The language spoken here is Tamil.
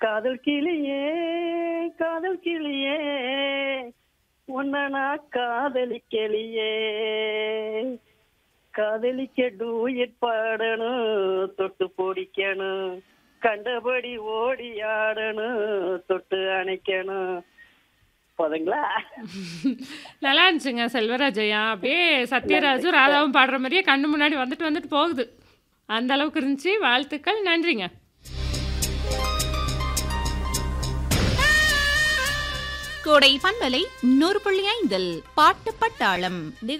காதல் கிளியே காதல் கிளியே உன்னை நான் காதலிக்கலியே காதலிக்க டூயட் பாடணும் தொட்டு பிடிக்கணும் கண்டபடி ஓடி ஆடணும் தொட்டு அணைக்கணும் போதுங்களா நல்லா இருந்துச்சுங்க செல்வராஜையா அப்படியே சத்யராஜும் ராதாவும் பாடுற மாதிரியே கண்ணு முன்னாடி வந்துட்டு வந்துட்டு போகுது அந்த அளவுக்கு இருந்துச்சு வாழ்த்துக்கள் நன்றிங்க கோடை பண்பலை நூறு புள்ளி ஐந்தில் பாட்டு பட்டாளம்